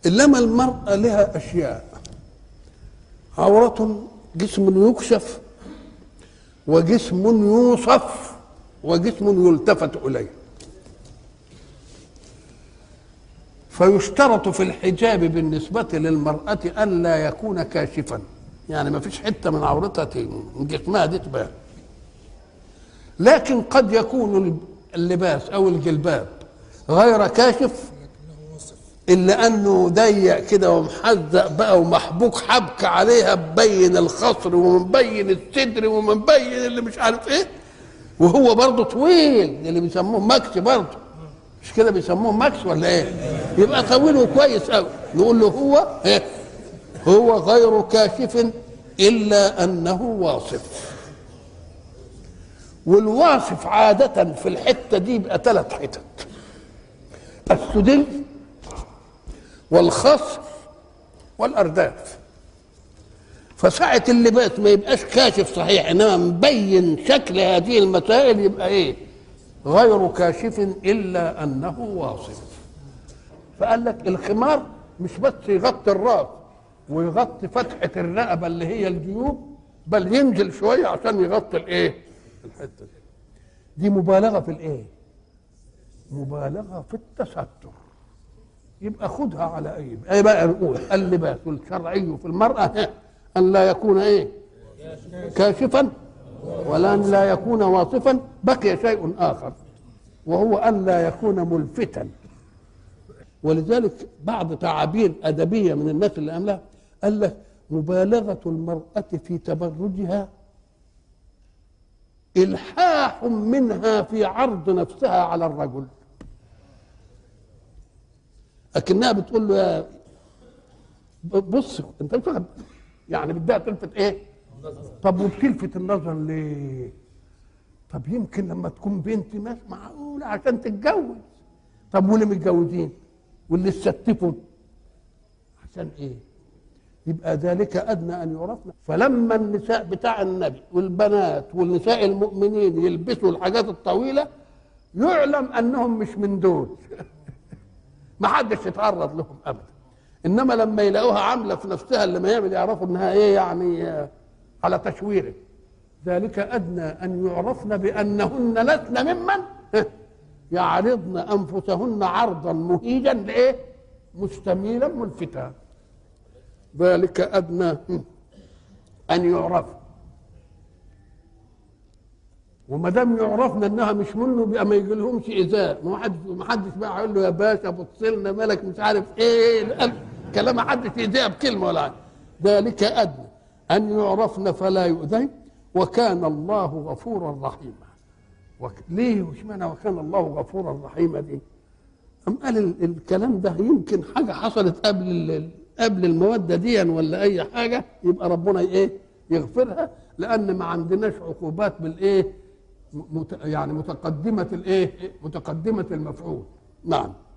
انما المراه لها اشياء عوره جسم يكشف وجسم يوصف وجسم يلتفت اليه فيشترط في الحجاب بالنسبة للمرأة ألا يكون كاشفا يعني ما فيش حتة من عورتها ت- من جسمها دي تبان لكن قد يكون اللباس أو الجلباب غير كاشف إلا أنه ضيق كده ومحزق بقى ومحبوك حبك عليها مبين الخصر ومبين الصدر ومبين اللي مش عارف إيه وهو برضه طويل اللي بيسموه مكس برضه مش كده بيسموه ماكس ولا ايه يبقى طويل وكويس قوي نقول له هو إيه؟ هو غير كاشف الا انه واصف والواصف عادة في الحتة دي يبقى ثلاث حتت السدل والخصر والأرداف فساعة اللباس ما يبقاش كاشف صحيح انما مبين شكل هذه المسائل يبقى ايه غير كاشف الا انه واصف فقال لك الخمار مش بس يغطي الراس ويغطي فتحه الرقبه اللي هي الجيوب بل ينزل شويه عشان يغطي الايه الحته دي دي مبالغه في الايه مبالغه في التستر يبقى خدها على اي اي بقى نقول اللباس الشرعي في المراه ان لا يكون ايه كاشفا ولا ان لا يكون واصفا بقي شيء اخر وهو ان لا يكون ملفتا ولذلك بعض تعابير ادبيه من الناس اللي عملها قال لك مبالغه المراه في تبرجها الحاح منها في عرض نفسها على الرجل لكنها بتقول له يا بص انت مش واخد- يعني بدها تلفت ايه طب وبتلفت النظر ليه طب يمكن لما تكون بنت مش معقولة عشان تتجوز طب واللي متجوزين واللي استتفوا عشان ايه يبقى ذلك ادنى ان يعرفنا فلما النساء بتاع النبي والبنات والنساء المؤمنين يلبسوا الحاجات الطويله يعلم انهم مش من دول ما حدش يتعرض لهم ابدا انما لما يلاقوها عامله في نفسها اللي ما يعمل يعرفوا انها ايه يعني آه، على تشويره ذلك ادنى ان يعرفن بانهن لسن ممن يعرضن انفسهن عرضا مهيجا لايه مستميلا ملفتا ذلك ادنى ان يعرف وما دام يعرفنا انها مش منه بقى ما يجي لهمش ايذاء ما حدش ما حدش بقى هيقول له يا باشا بص لنا مالك مش عارف ايه القلب. كلام ما حدش يأذيها بكلمه ولا حاجه ذلك ادنى ان يعرفن فلا يؤذين وكان الله غفورا رحيما وك... ليه وش معنى وكان الله غفورا رحيما دي أم قال ال- الكلام ده يمكن حاجة حصلت قبل ال- قبل المودة دي ولا أي حاجة يبقى ربنا إيه يغفرها لأن ما عندناش عقوبات بالإيه م- مت يعني متقدمة الإيه متقدمة المفعول نعم